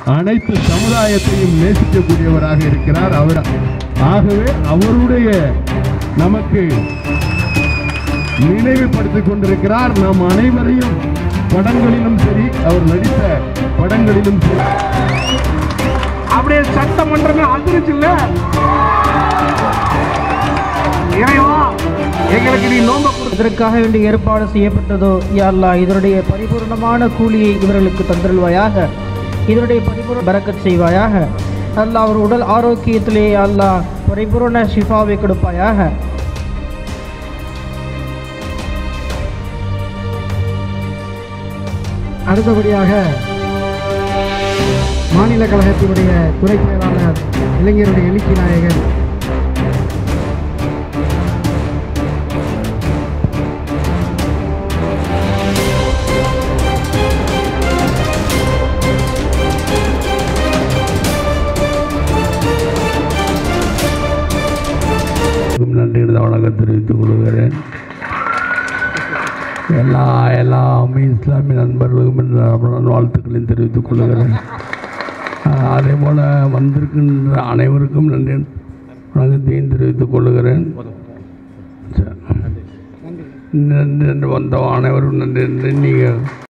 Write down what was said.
அனைத்து சமுதாயத்தையும் நேசிக்கக்கூடியவராக இருக்கிறார் அவர் ஆகவே அவருடைய நமக்கு நினைவுபடுத்திக் கொண்டிருக்கிறார் நாம் அனைவரையும் படங்களிலும் சரி அவர் நடித்த படங்களிலும் சரி அப்படியே சட்டமன்றமே அதிர்ச்சி இல்ல இறைவா எங்களுக்கு நீ நோம்ப கொடு இதற்காக வேண்டி ஏற்பாடு செய்யப்பட்டதோ யா அல்லாஹ் இதனுடைய பரிபூர்ணமான கூலியை இவர்களுக்கு தந்தருள்வாயாக இதனுடைய பரிபூர்ண பரக்கத் செய்வாயாக அல்லாஹ் அவர் உடல் ஆரோக்கியத்திலே யா அல்லாஹ் பரிபூர்ண ஷிஃபாவை கொடுப்பாயாக அடுத்தபடியாக மாநில கழகத்தினுடைய துறை செயலாளர் இளைஞருடைய எழுச்சி நாயகன் எல்லாருக்கும் நன்றி இந்த வணக்கம் தெரிவித்துக் கொள்கிறேன் எல்லா எல்லா இஸ்லாமிய நண்பர்களுக்கும் இந்த ரமலான் வாழ்த்துக்களையும் தெரிவித்துக் கொள்கிறேன் ஆஹ் அதே போல் வந்திருக்கின்ற அனைவருக்கும் நன்றி வணக்கத்தையும் தெரிவித்துக் கொள்கிறேன் சரி. நன்றி நன்றி வந்த அனைவரும் நன்றி நன்றி நீங்கள்